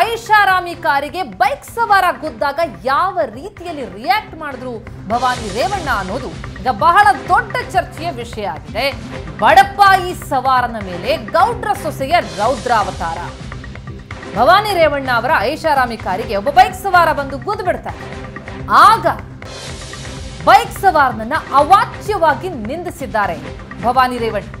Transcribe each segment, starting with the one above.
ಐಷಾರಾಮಿ ಕಾರಿಗೆ ಬೈಕ್ ಸವಾರ ಗುದ್ದಾಗ ಯಾವ ರೀತಿಯಲ್ಲಿ ರಿಯಾಕ್ಟ್ ಮಾಡಿದ್ರು ಭವಾನಿ ರೇವಣ್ಣ ಅನ್ನೋದು ಈಗ ಬಹಳ ದೊಡ್ಡ ಚರ್ಚೆಯ ವಿಷಯ ಆಗಿದೆ ಬಡಪಾಯಿ ಸವಾರನ ಮೇಲೆ ಗೌಡ್ರ ಸೊಸೆಯ ರೌದ್ರಾವತಾರ ಭವಾನಿ ರೇವಣ್ಣ ಅವರ ಐಷಾರಾಮಿ ಕಾರಿಗೆ ಒಬ್ಬ ಬೈಕ್ ಸವಾರ ಬಂದು ಗುದ್ದು ಬಿಡ್ತಾರೆ ಆಗ ಬೈಕ್ ಸವಾರನನ್ನ ಅವಾಚ್ಯವಾಗಿ ನಿಂದಿಸಿದ್ದಾರೆ ಭವಾನಿ ರೇವಣ್ಣ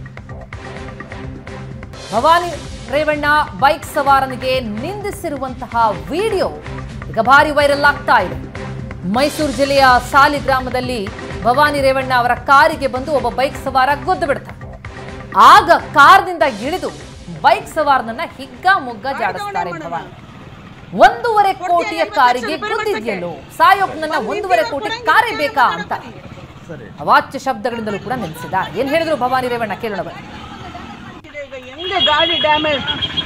ಭವಾನಿ ರೇವಣ್ಣ ಬೈಕ್ ಸವಾರನಿಗೆ ನಿಂದಿಸಿರುವಂತಹ ವಿಡಿಯೋ ಈಗ ಭಾರಿ ವೈರಲ್ ಆಗ್ತಾ ಇದೆ ಮೈಸೂರು ಜಿಲ್ಲೆಯ ಸಾಲಿಗ್ರಾಮದಲ್ಲಿ ಭವಾನಿ ರೇವಣ್ಣ ಅವರ ಕಾರಿಗೆ ಬಂದು ಒಬ್ಬ ಬೈಕ್ ಸವಾರ ಗುದ್ದು ಬಿಡ್ತಾರೆ ಆಗ ಕಾರ್ನಿಂದ ಇಳಿದು ಬೈಕ್ ಸವಾರನನ್ನ ಹಿಗ್ಗ ಮುಗ್ಗ ಜಾಡಿಸ್ತಾರೆ ಭವಾನಿ ಒಂದೂವರೆ ಕೋಟಿಯ ಕಾರಿಗೆ ಗುದ್ದಿದ್ಯಲ್ಲೋ ಸಾಯೋಕ್ ನನ್ನ ಒಂದೂವರೆ ಕೋಟಿ ಕಾರೇ ಬೇಕಾ ಅಂತ ಅವಾಚ್ಯ ಶಬ್ದಗಳಿಂದಲೂ ಕೂಡ ನಿಲ್ಲಿಸಿದ್ದಾರೆ ಏನ್ ಹೇಳಿದ್ರು ಭವಾನಿ ರೇವಣ್ಣ ಕೇಳೋಣ ಬನ್ನಿ ಈಗ ಹೆಂಗೆ ಗಾಡಿ ಡ್ಯಾಮೇಜ್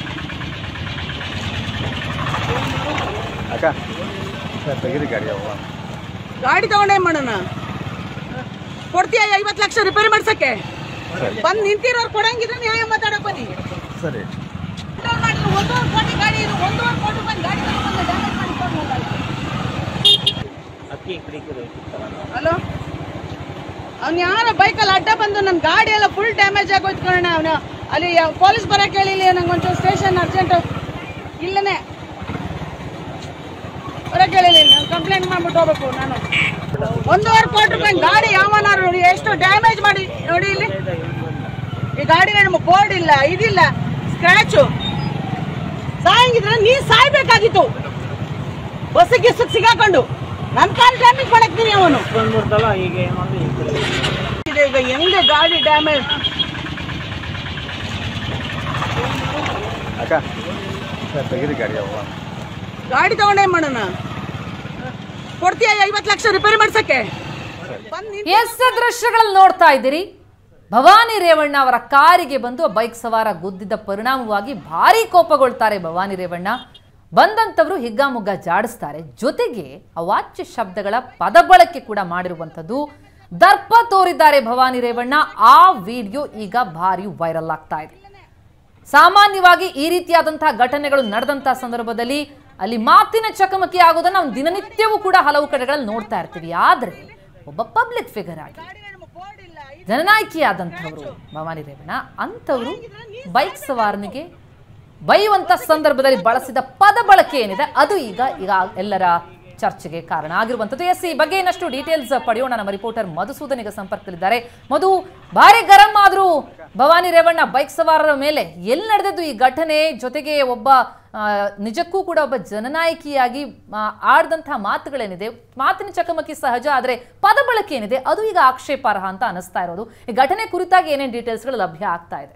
ಅಕ್ಕ ಸರ್ ತೆಗೀರಿ ಗಾಡಿ ಅವ ಗಾಡಿ ತಗೊಂಡೇ ಮಾಡೋಣ ಕೊಡ್ತೀಯ ಐವತ್ತು ಲಕ್ಷ ರಿಪೇರಿ ಮಾಡ್ಸಕ್ಕೆ ಸರಿ ಬಂದು ನಿಂತಿರೋರು ಕೊಡಂಗಿದ್ರೆ ನ್ಯಾಯ ಮಾತಾಡಕ್ ಬನ್ನಿ ಸರಿ ಇವ್ರು ಮಾಡಿದ್ರು ಒಂದೂವರೆ ಕೋಟಿ ಗಾಡಿ ಇದು ಒಂದೂವರೆ ಕೋಟಿ ಬಂದು ಗಾಡಿ ತಗೊಂಡ್ಬಂದು ಡ್ಯಾಮೇಜ್ ಮಾಡಿಕೊಂಡು ಹಲೋ ಅವ್ನು ಯಾರ ಬೈಕಲ್ಲಿ ಅಡ್ಡ ಬಂದು ನನ್ನ ಗಾಡಿ ಎಲ್ಲ ಫುಲ್ ಡ್ಯಾಮೇಜ್ ಆಗೋಯ್ತು ಕಣ ಅವನು ಅಲ್ಲಿ ಪೊಲೀಸ್ ಬರಕ್ಕೆ ಹೇಳಿಲ್ಲ ನಂಗೆ ಒಂಚೂರು ಸ್ಟೇಷನ್ ಅರ್ಜೆಂಟ್ ಇಲ್ಲನೇ ಬರಕ್ಕೆ ಹೇಳಿಲ್ಲ ನಾನು ಕಂಪ್ಲೇಂಟ್ ಮಾಡ್ಬಿಟ್ಟು ಹೋಗ್ಬೇಕು ನಾನು ಒಂದೂವರೆ ಕೋಟಿ ರೂಪಾಯಿ ಗಾಡಿ ಯಾವನಾರು ನೋಡಿ ಎಷ್ಟು ಡ್ಯಾಮೇಜ್ ಮಾಡಿ ನೋಡಿ ಇಲ್ಲಿ ಈ ಗಾಡಿ ನಮ್ಮ ಬೋರ್ಡ್ ಇಲ್ಲ ಇದಿಲ್ಲ ಸ್ಕ್ರಾಚು ಸಾಯಂಗಿದ್ರೆ ನೀ ಸಾಯ್ಬೇಕಾಗಿತ್ತು ಬಸ್ಸಿಗೆ ಗಿಸ್ಸಿಗೆ ಸಿಗಾಕೊಂಡು ನನ್ನ ಕಾಲ್ ಡ್ಯಾಮೇಜ್ ಮಾಡಕ್ತೀನಿ ಅವನು ಇದೆ ಈಗ ಹೆಂಗೆ ಗಾಡಿ ಡ್ಯಾಮೇಜ್ ಅಕ್ಕ ಸರ್ ತೆಗೀರಿ ಗಾಡಿ ಅವ ಗಾಡಿ ತಗೊಂಡೇ ಮಾಡೋಣ ಕೊಡ್ತೀಯ ಐವತ್ತು ಲಕ್ಷ ರಿಪೇರಿ ಮಾಡ್ಸಕ್ಕೆ ಬಂದ್ ನಿಂತ್- ಎಸ್ ದೃಶ್ಯಗಳಲ್ಲಿ ನೋಡ್ತಾ ಇದ್ದೀರಿ ಭವಾನಿ ರೇವಣ್ಣ ಅವರ ಕಾರಿಗೆ ಬಂದು ಬೈಕ್ ಸವಾರ ಗುದ್ದಿದ್ದ ಪರಿಣಾಮವಾಗಿ ಭಾರಿ ಕೋಪಗೊಳ್ತಾರೆ ಭವಾನಿ ರೇವಣ್ಣ ಬಂದಂತವರು ಹಿಗ್ಗಾಮುಗ್ಗ ಜಾಡಿಸ್ತಾರೆ ಜೊತೆಗೆ ಅವಾಚ್ಯ ಶಬ್ದಗಳ ಪದ ಬಳಕೆ ಕೂಡ ಮಾಡಿರುವಂಥದ್ದು ದರ್ಪ ತೋರಿದ್ದಾರೆ ಭವಾನಿ ರೇವಣ್ಣ ಆ ವಿಡಿಯೋ ಈಗ ಭಾರಿ ವೈರಲ್ ಆಗ್ತಾ ಇದೆ ಸಾಮಾನ್ಯವಾಗಿ ಈ ರೀತಿಯಾದಂತಹ ಘಟನೆಗಳು ನಡೆದಂತಹ ಸಂದರ್ಭದಲ್ಲಿ ಅಲ್ಲಿ ಮಾತಿನ ಚಕಮಕಿ ಆಗೋದನ್ನ ನಾವು ದಿನನಿತ್ಯವೂ ಕೂಡ ಹಲವು ಕಡೆಗಳಲ್ಲಿ ನೋಡ್ತಾ ಇರ್ತೀವಿ ಆದ್ರೆ ಒಬ್ಬ ಪಬ್ಲಿಕ್ ಫಿಗರ್ ಆಗಿ ಜನನಾಯಕಿಯಾದಂಥವ್ರು ಭವಾನಿ ರೇವಣ್ಣ ಅಂಥವ್ರು ಬೈಕ್ ಸವಾರನಿಗೆ ಬೈಯುವಂತ ಸಂದರ್ಭದಲ್ಲಿ ಬಳಸಿದ ಪದ ಬಳಕೆ ಏನಿದೆ ಅದು ಈಗ ಈಗ ಎಲ್ಲರ ಚರ್ಚೆಗೆ ಕಾರಣ ಆಗಿರುವಂಥದ್ದು ಎಸ್ ಈ ಬಗ್ಗೆ ಇನ್ನಷ್ಟು ಡೀಟೇಲ್ಸ್ ಪಡೆಯೋಣ ನಮ್ಮ ರಿಪೋರ್ಟರ್ ಮಧುಸೂದನ್ ಈಗ ಸಂಪರ್ಕದಲ್ಲಿದ್ದಾರೆ ಮಧು ಭಾರಿ ಗರಂ ಆದ್ರೂ ಭವಾನಿ ರೇವಣ್ಣ ಬೈಕ್ ಸವಾರರ ಮೇಲೆ ಎಲ್ಲಿ ನಡೆದದ್ದು ಈ ಘಟನೆ ಜೊತೆಗೆ ಒಬ್ಬ ಆ, ನಿಜಕ್ಕೂ ಕೂಡ ಒಬ್ಬ ಜನನಾಯಕಿಯಾಗಿ ಆ, ಆಡ್ದಂತಹ ಮಾತುಗಳೇನಿದೆ ಮಾತಿನ ಚಕಮಕಿ ಸಹಜ ಆದರೆ ಪದ ಬಳಕೆ ಏನಿದೆ ಅದು ಈಗ ಆಕ್ಷೇಪಾರ್ಹ ಅಂತ ಅನಿಸ್ತಾ ಇರೋದು ಈ ಘಟನೆ ಕುರಿತಾಗಿ ಏನೇನು ಡೀಟೇಲ್ಸ್ಗಳು ಲಭ್ಯ ಆಗ್ತಾ ಇದೆ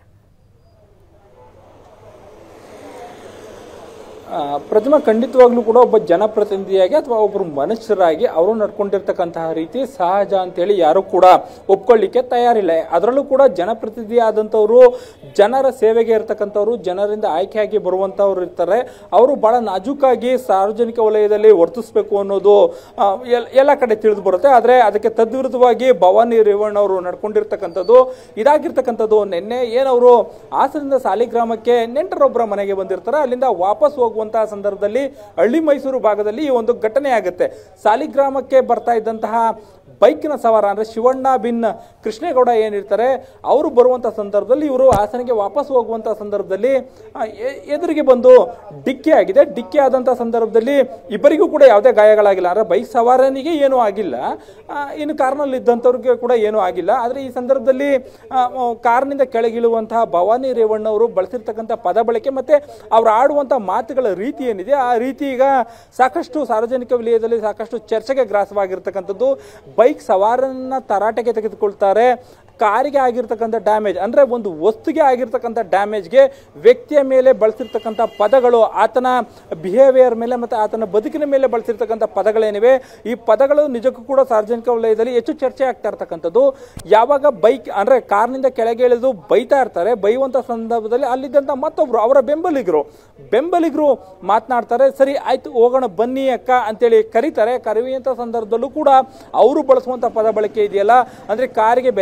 ಆ, ಪ್ರತಿಮಾ ಖಂಡಿತವಾಗ್ಲೂ ಕೂಡ ಒಬ್ಬ ಜನಪ್ರತಿನಿಧಿಯಾಗಿ ಅಥವಾ ಒಬ್ಬರು ಮನುಷ್ಯರಾಗಿ ಅವರು ನಡ್ಕೊಂಡಿರ್ತಕ್ಕಂತಹ ರೀತಿ ಸಹಜ ಅಂತೇಳಿ ಯಾರು ಕೂಡ ಒಪ್ಕೊಳ್ಳಿಕ್ಕೆ ತಯಾರಿಲ್ಲ ಅದರಲ್ಲೂ ಕೂಡ ಜನಪ್ರತಿನಿಧಿ ಆದಂಥವ್ರು ಜನರ ಸೇವೆಗೆ ಇರ್ತಕ್ಕಂಥವ್ರು ಜನರಿಂದ ಆಯ್ಕೆಯಾಗಿ ಬರುವಂಥವ್ರು ಇರ್ತಾರೆ ಅವರು ಬಹಳ ನಾಜೂಕಾಗಿ ಸಾರ್ವಜನಿಕ ವಲಯದಲ್ಲಿ ವರ್ತಿಸಬೇಕು ಅನ್ನೋದು ಆ, ಎಲ್- ಎಲ್ಲ ಕಡೆ ತಿಳಿದು ಬರುತ್ತೆ ಆದರೆ ಅದಕ್ಕೆ ತದ್ವಿರುದ್ಧವಾಗಿ ಭವಾನಿ ರೇವಣ್ಣ ಅವರು ನಡ್ಕೊಂಡಿರ್ತಕ್ಕಂಥದ್ದು ಇದಾಗಿರ್ತಕ್ಕಂಥದ್ದು ನಿನ್ನೆ ಏನವರು ಹಾಸನದಿಂದ ಸಾಲಿಗ್ರಾಮಕ್ಕೆ ನೆಂಟರೊಬ್ಬರ ಮನೆಗೆ ಬಂದಿರ್ತಾರೆ ಅಲ್ಲಿಂದ ವಾಪಸ್ ಹೋಗುವಂತಹ ಸಂದರ್ಭದಲ್ಲಿ ಹಳ್ಳಿ ಮೈಸೂರು ಭಾಗದಲ್ಲಿ ಈ ಒಂದು ಘಟನೆ ಆಗುತ್ತೆ ಸಾಲಿಗ್ರಾಮಕ್ಕೆ ಬರ್ತಾ ಇದ್ದಂತಹ ಬೈಕಿನ ಸವಾರ ಅಂದ್ರೆ ಶಿವಣ್ಣ ಬಿನ್ ಕೃಷ್ಣೇಗೌಡ ಏನಿರ್ತಾರೆ ಅವರು ಬರುವಂತ ಸಂದರ್ಭದಲ್ಲಿ ಇವರು ಹಾಸನಿಗೆ ವಾಪಸ್ ಹೋಗುವಂತ ಸಂದರ್ಭದಲ್ಲಿ ಆ, ಎ- ಎದುರಿಗೆ ಬಂದು ಡಿಕ್ಕಿ ಆಗಿದೆ ಡಿಕ್ಕಿ ಆದಂತ ಸಂದರ್ಭದಲ್ಲಿ ಇಬ್ಬರಿಗೂ ಕೂಡ ಯಾವುದೇ ಗಾಯಗಳಾಗಿಲ್ಲ ಅಂದ್ರೆ ಬೈಕ್ ಸವಾರನಿಗೆ ಏನೂ ಆಗಿಲ್ಲ ಆ, ಇನ್ನು ಕಾರ್ನಲ್ಲಿ ಇದ್ದಂಥವ್ರಿಗೆ ಕೂಡ ಏನೂ ಆಗಿಲ್ಲ ಆದರೆ ಈ ಸಂದರ್ಭದಲ್ಲಿ ಆ, ಆ, ಕಾರ್ನಿಂದ ಕೆಳಗಿಳುವಂತಹ ಭವಾನಿ ರೇವಣ್ಣ ಅವರು ಬಳಸಿರ್ತಕ್ಕಂಥ ಪದ ಬಳಕೆ ಮತ್ತೆ ಅವ್ರು ಆಡುವಂಥ ಮಾತುಗಳ ರೀತಿ ಏನಿದೆ ಆ ರೀತಿ ಈಗ ಸಾಕಷ್ಟು ಸಾರ್ವಜನಿಕ ವಲಯದಲ್ಲಿ ಸಾಕಷ್ಟು ಚರ್ಚೆಗೆ ಗ್ರಾಸವಾಗಿರ್ತಕ್ಕಂಥದ್ದು ಬೈಕ್ ಸವಾರನ್ನ ತರಾಟೆಗೆ ತೆಗೆದುಕೊಳ್ತಾರೆ ಕಾರಿಗೆ ಆಗಿರ್ತಕ್ಕಂಥ ಡ್ಯಾಮೇಜ್ ಅಂದರೆ ಒಂದು ವಸ್ತುಗೆ ಆಗಿರ್ತಕ್ಕಂಥ ಡ್ಯಾಮೇಜ್ಗೆ ವ್ಯಕ್ತಿಯ ಮೇಲೆ ಬಳಸಿರ್ತಕ್ಕಂಥ ಪದಗಳು ಆತನ ಬಿಹೇವಿಯರ್ ಮೇಲೆ ಮತ್ತು ಆತನ ಬದುಕಿನ ಮೇಲೆ ಬಳಸಿರ್ತಕ್ಕಂಥ ಪದಗಳೇನಿವೆ ಈ ಪದಗಳು ನಿಜಕ್ಕೂ ಕೂಡ ಸಾರ್ವಜನಿಕ ವಲಯದಲ್ಲಿ ಹೆಚ್ಚು ಚರ್ಚೆ ಆಗ್ತಾ ಇರ್ತಕ್ಕಂಥದ್ದು ಯಾವಾಗ ಬೈಕ್ ಅಂದರೆ ಕಾರ್ನಿಂದ ಕೆಳಗೆ ಇಳಿದು ಬೈತಾ ಇರ್ತಾರೆ ಬೈಯುವಂಥ ಸಂದರ್ಭದಲ್ಲಿ ಅಲ್ಲಿದ್ದಂಥ ಮತ್ತೊಬ್ರು ಅವರ ಬೆಂಬಲಿಗರು ಬೆಂಬಲಿಗರು ಮಾತನಾಡ್ತಾರೆ ಸರಿ ಆಯ್ತು ಹೋಗೋಣ ಬನ್ನಿ ಅಕ್ಕ ಅಂತೇಳಿ ಕರೀತಾರೆ ಕರೆಯುವಂಥ ಸಂದರ್ಭದಲ್ಲೂ ಕೂಡ ಅವರು ಬಳಸುವಂಥ ಪದ ಬಳಕೆ ಇದೆಯಲ್ಲ ಅಂದರೆ ಕಾರಿಗೆ ಬೆಲೆ ಕಟ್ಟುವಂಥ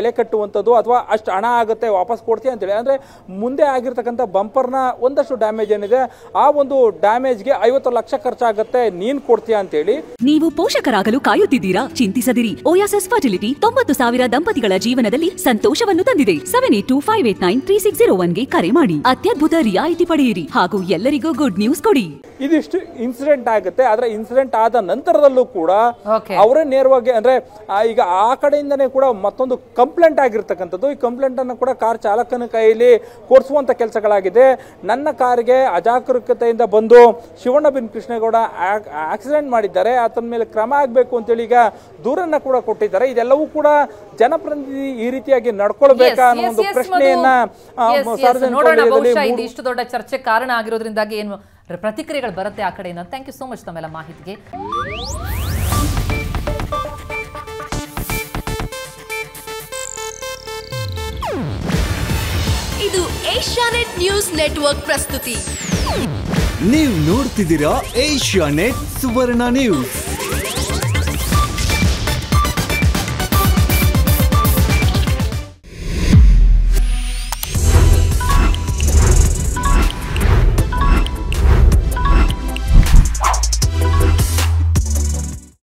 ಅನ್ನುವಂಥದ್ದು ಅಥವಾ ಅಷ್ಟು ಹಣ ಆಗುತ್ತೆ ವಾಪಸ್ ಕೊಡ್ತೀಯ ಅಂತೇಳಿ ಅಂದರೆ ಮುಂದೆ ಆಗಿರ್ತಕ್ಕಂಥ ಬಂಪರ್ನ ಒಂದಷ್ಟು ಡ್ಯಾಮೇಜ್ ಏನಿದೆ ಆ ಒಂದು ಡ್ಯಾಮೇಜ್ಗೆ ಐವತ್ತು ಲಕ್ಷ ಖರ್ಚಾಗುತ್ತೆ ನೀನು ಕೊಡ್ತೀಯ ಅಂತೇಳಿ ನೀವು ಪೋಷಕರಾಗಲು ಕಾಯುತ್ತಿದ್ದೀರಾ ಚಿಂತಿಸದಿರಿ ಓಯಾಸಸ್ ಫರ್ಟಿಲಿಟಿ ತೊಂಬತ್ತು ಸಾವಿರ ದಂಪತಿಗಳ ಜೀವನದಲ್ಲಿ ಸಂತೋಷವನ್ನು ತಂದಿದೆ seven eight two five eight nine three six zero ಒನ್ಗೆ ಕರೆ ಮಾಡಿ ಅತ್ಯದ್ಭುತ ರಿಯಾಯಿತಿ ಪಡೆಯಿರಿ ಹಾಗೂ ಎಲ್ಲರಿಗೂ ಗುಡ್ ನ್ಯೂಸ್ ಕೊಡಿ ಇದಿಷ್ಟು ಇನ್ಸಿಡೆಂಟ್ ಆಗುತ್ತೆ ಆದ್ರೆ ಇನ್ಸಿಡೆಂಟ್ ಆದ ನಂತರದಲ್ಲೂ ಕೂಡ Okay. ಅವರೇ ನೇರವಾಗಿ ಅಂದ್ರೆ ಆ, ಈಗ ಆ ಕಡೆಯಿಂದನೇ ಕೂಡ ಮತ್ತೊಂದು ಕಂಪ್ಲೇಂಟ್ ಆಗಿರ್ತಕ್ಕಂಥದ್ದು ಈ ಕಂಪ್ಲೇಂಟ್ ಅನ್ನು ಕೂಡ ಕಾರ್ ಚಾಲಕನ ಕೈಯಲ್ಲಿ ಕೊಡಿಸುವಂತ ಕೆಲಸಗಳಾಗಿದೆ ನನ್ನ ಕಾರಿಗೆ ಅಜಾಗರೂಕತೆಯಿಂದ ಬಂದು ಶಿವಣ್ಣ ಬಿನ್ ಕೃಷ್ಣೇಗೌಡ ಆಕ್ಸಿಡೆಂಟ್ ಮಾಡಿದ್ದಾರೆ ಆತನ ಮೇಲೆ ಕ್ರಮ ಆಗಬೇಕು ಅಂತೇಳಿ ಈಗ ದೂರನ್ನ ಕೂಡ ಕೊಟ್ಟಿದ್ದಾರೆ ಇದೆಲ್ಲವೂ ಕೂಡ ಜನಪ್ರತಿನಿಧಿ ಈ ರೀತಿಯಾಗಿ ನಡ್ಕೊಳ್ಬೇಕಾ ಅನ್ನೋ ಒಂದು ಪ್ರಶ್ನೆಯನ್ನ ಆ, ಸಾರ್ವಜನಿಕ ನೋಡೋಣ ವಲಯದಲ್ಲಿ ಬಹುಶಃ ಇದು ಮೂಡ್- ಇಷ್ಟು ದೊಡ್ಡ ಚರ್ಚೆ ಕಾರಣ ಆಗಿರೋದ್ರಿಂದಾಗಿ ಏನು ಪ್ರತಿಕ್ರಿಯೆಗಳು ಬರುತ್ತೆ ಆ ಕಡೆಯಿಂದ ಥ್ಯಾಂಕ್ ಯು ಸೋ ಮಚ್ ತಮ್ಮೆಲ್ಲ ಮಾಹಿತಿಗೆ ಇದು ಏಷ್ಯಾನೆಟ್ ನ್ಯೂಸ್ ನೆಟ್ವರ್ಕ್ ಪ್ರಸ್ತುತಿ ನೀವು ನೋಡ್ತಿದ್ದೀರಾ ಏಷ್ಯಾ ನೆಟ್ ಸುವರ್ಣ ನ್ಯೂಸ್